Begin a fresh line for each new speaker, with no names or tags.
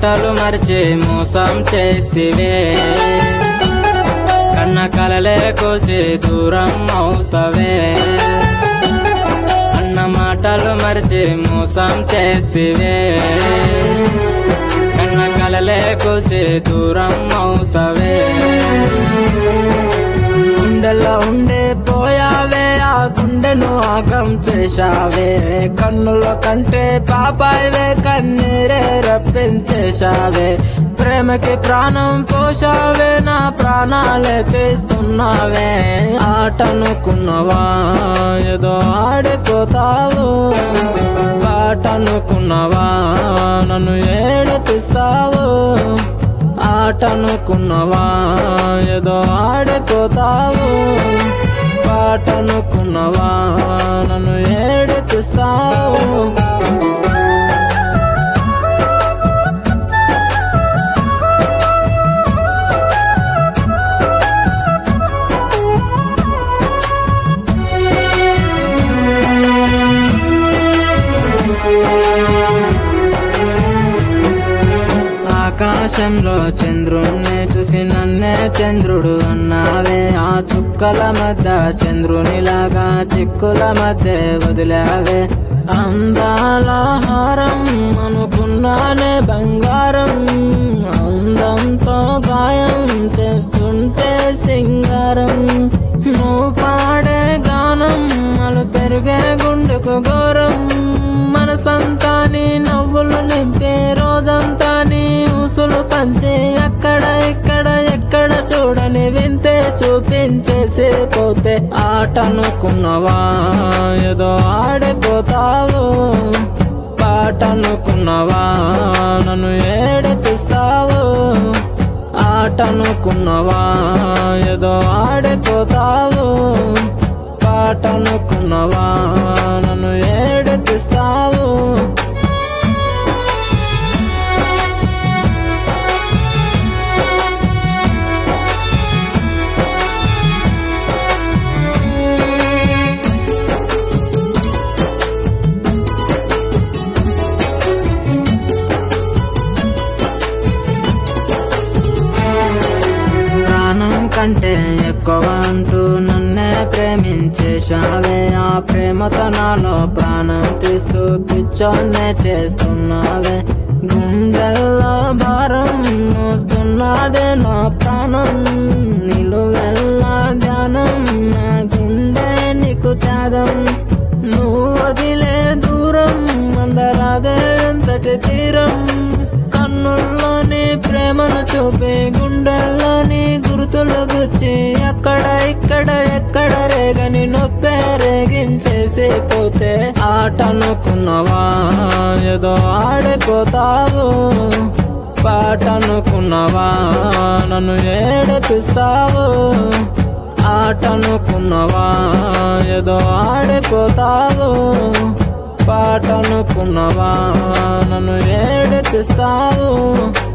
మాటలు మరిచి మోసం చేస్తివే కన్న కలలే కూల్చి దూరం అవుతవే అన్న మాటలు మరిచి మోసం చేస్తివే కన్న కలలే కూల్చి దూరం అవుతవే గుండెల్లో ఉండే పోయావే ఆ గుండెను ఆగం చేశావే కన్నుల కంటే పాపాయివే కన్నీరే రప్పించేశావే ప్రేమకి ప్రాణం పోషావే నా ప్రాణాలే తీస్తున్నావే ఆటనుకున్నవా ఏదో ఆడిపోతావు పాటనుకున్నవా నన్ను ఏడిపిస్తావు ఆటనుకున్నవా ఏదో ఆడిపోతావు పాటనుకున్నవా నన్ను ఏడిపిస్తావు ఆకాశంలో చంద్రుణ్ణి చూసి నన్నే చంద్రుడు అన్నావే ఆ చుక్కల మధ్య చంద్రునిలాగా చిక్కుల మధ్య వదిలావే అందాల హారం అనుకున్నానే బంగారం అందంతో గాయం చేస్తుంటే సింగారం నువ్వు పాడే గానం అలు పెరిగే గుండెకు ఘోరం మనసంతా నీ నవ్వులు నింపే రోజంతా నీ ఊసులు పంచి అక్కడ ఇక్కడ ఎక్కడ చూడని వింతే చూపించేసి పోతే ఆటనుకున్నవా ఏదో ఆడిపోతావు పాటనుకున్నవా నన్ను ఏడిపిస్తావు ఆటనుకున్నవా ఏదో ఆడిపోతావు పాటనుకున్నవా నన్ను ఏడిపిస్తావు ప్రాణం కంటే ఎక్కువ అంటూ నన్నే ప్రేమించేశావే ఆ ప్రేమతో నాలో ప్రాణం తీస్తూ పిచ్చోన్నే చేస్తున్నావే గుండెల్లో భారం మోస్తున్నదే నా ప్రాణం నిలువెల్లా ధ్యానం నా గుండె నీకు త్యాగం నువ్వు వదిలే దూరం అందరాదే ఎంతటి తీరం కన్నుల్లోని ప్రేమను చూపి గుండెల్లోని గుర్తులు గుచ్చి అక్కడ ఇక్కడ ఎక్కడ రేగని నొప్పే రేగించేసి పోతే ఆటనుకున్నవా ఏదో ఆడిపోతావు పాటనుకున్నవా నన్ను ఏడిపిస్తావు ఆటనుకున్నవా ఏదో ఆడిపోతావు పాటనుకున్నవా నన్ను ఏడిపిస్తావు